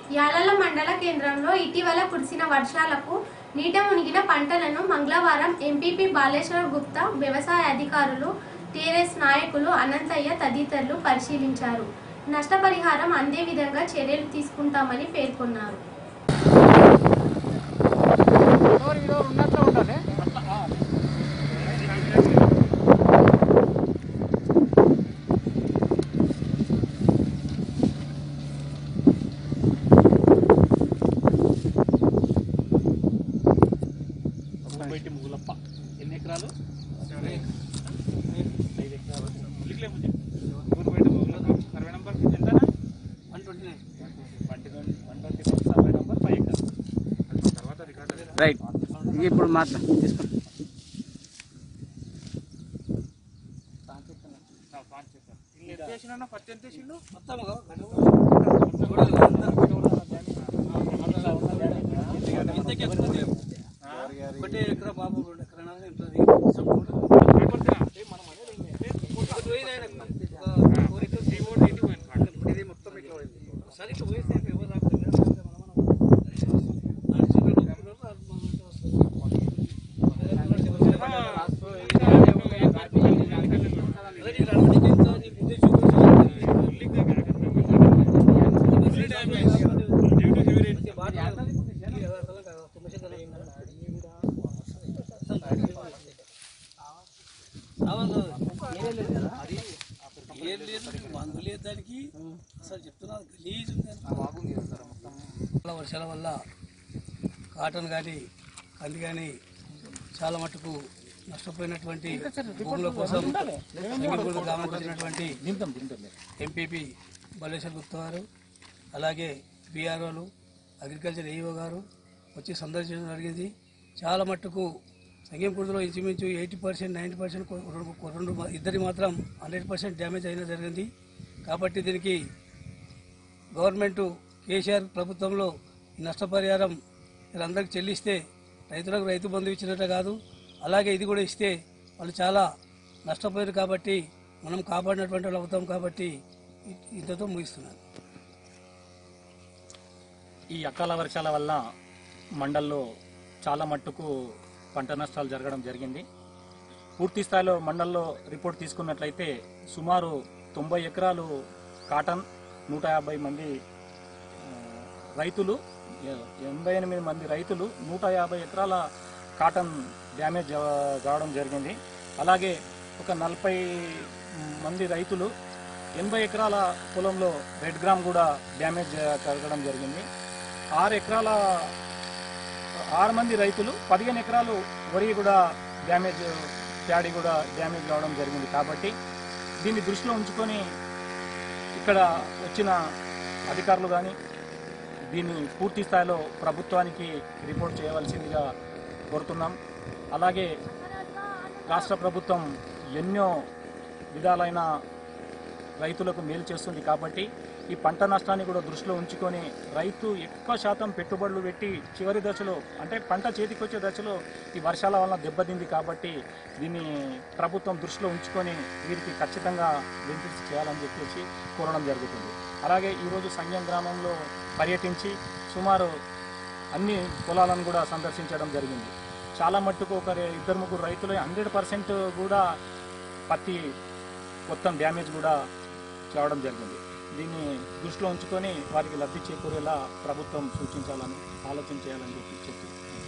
యాలల మండల కేంద్రంలో ఇటీవల కురిసిన వర్షాలకు నీట మునిగిన పంటలను మంగళవారం ఎంపీపీ బాలేశ్వర గుప్తా వ్యవసాయ అధికారులు టీఆర్ఎస్ నాయకులు అనంతయ్య తదితరులు పరిశీలించారు నష్టపరిహారం అందే విధంగా చర్యలు తీసుకుంటామని పేర్కొన్నారు బయటి ముగ్గులప్ప ఎన్ని ఎకరాలు ఐదు ఎకరాలు ఉల్లికలే ముందు ఊరు బయట ముగ్గులప్ప సర్వే నంబర్ ఎంత one twenty nine one twenty survey number five ఎకరాలు తర్వాత రికార్డు రైట్ ఇప్పుడు మాట్లా తీసుకోండి ఎంత వేసినా ఫస్ట్ ఎంత వేసిండు మొత్తం ఒకటే ఎకరా బాబు రెండు ఎకరాలు ఉంటుంది ఇది మొత్తం ఇట్లా పోయింది సరే ఇట్లా పోయితే ఎవరు రాకుండా ఏం లేదు మందు లేదు దానికి అసలు చెప్తున్నాను గలీజ్ ఉంది చాలా వర్షాల వల్ల కాటన్ కానీ కంది కానీ చాలా మట్టుకు నష్టపోయినటువంటి భూముల కోసం సింగిల్గూడ గ్రామానికి వచ్చినటువంటి ఎంపీపీ బలేశ్వర్ గుప్తా గారు అలాగే బీఆర్ఓలు అగ్రికల్చర్ ఏఈఓ గారు వచ్చి సందర్శించడం జరిగింది చాలా మట్టుకు సంగంపూర్లో ఇంచుమించు ఎయిటీ పర్సెంట్ నైంటీ పర్సెంట్ రెండు మా- ఇద్దరి మాత్రం హండ్రెడ్ పర్సెంట్ డ్యామేజ్ అయినా జరిగింది కాబట్టి దీనికి గవర్నమెంట్ కేసీఆర్ ప్రభుత్వంలో ఈ నష్టపరిహారం వీళ్ళందరికీ చెల్లిస్తే రైతులకు రైతు బంధు ఇచ్చినట్టు కాదు అలాగే ఇది కూడా ఇస్తే వాళ్ళు చాలా నష్టపోయారు కాబట్టి మనం కాపాడినటువంటి వాళ్ళు అవుతాం కాబట్టి ఇ- ఇంతతో ముగిస్తున్నాను ఈ అకాల వర్షాల వల్ల మండల్లో చాలా మట్టుకు పంట నష్టాలు జరగడం జరిగింది పూర్తి స్థాయిలో మండల్లో రిపోర్ట్ తీసుకున్నట్లయితే సుమారు తొంభై ఎకరాలు కాటన్ నూట యాభై మంది ఆ, రైతులు ఎ- ఎనభై ఎనిమిది మంది రైతులు నూట యాభై ఎకరాల కాటన్ డ్యామేజ్ జ- కావడం జరిగింది అలాగే ఒక నలభై మంది రైతులు ఎనభై ఎకరాల పొలంలో రెడ్ గ్రామ్ కూడా డ్యామేజ్ జ- కలగడం జరిగింది ఆరు ఎకరాల ఆరు మంది రైతులు పదిహేను ఎకరాలు వరి కూడా డ్యామేజ్ ప్యాడీ కూడా డ్యామేజ్ కావడం జరిగింది కాబట్టి దీన్ని దృష్టిలో ఉంచుకొని ఇక్కడ వచ్చిన అధికారులు కానీ దీన్ని పూర్తి స్థాయిలో ప్రభుత్వానికి రిపోర్ట్ చేయవలసిందిగా కోరుతున్నాం అలాగే రాష్ట్ర ప్రభుత్వం ఎన్నో విధాలైన రైతులకు మేలు చేస్తుంది కాబట్టి ఈ పంట నష్టాన్ని కూడా దృష్టిలో ఉంచుకొని రైతు ఎక్కువ శాతం పెట్టుబడులు పెట్టి చివరి దశలో అంటే పంట చేతికొచ్చే దశలో ఈ వర్షాల వల్ల దెబ్బతింది కాబట్టి దీన్ని ప్రభుత్వం దృష్టిలో ఉంచుకొని వీరికి ఖచ్చితంగా బెనిఫిట్స్ చేయాలని చెప్పేసి కోరడం జరుగుతుంది అలాగే ఈరోజు సంఘం గ్రామంలో పర్యటించి సుమారు అన్ని పొలాలను కూడా సందర్శించడం జరిగింది చాలా మట్టుకు ఒక రే- ఇద్దరు ముగ్గురు రైతులు హండ్రెడ్ పర్సెంట్ కూడా పత్తి మొత్తం డ్యామేజ్ కూడా కావడం జరిగింది దీన్ని దృష్టిలో ఉంచుకొని వారికి లబ్ధి చేకూరేలా ప్రభుత్వం సూచించాలని ఆలోచన చేయాలని చెప్పి చెప్పి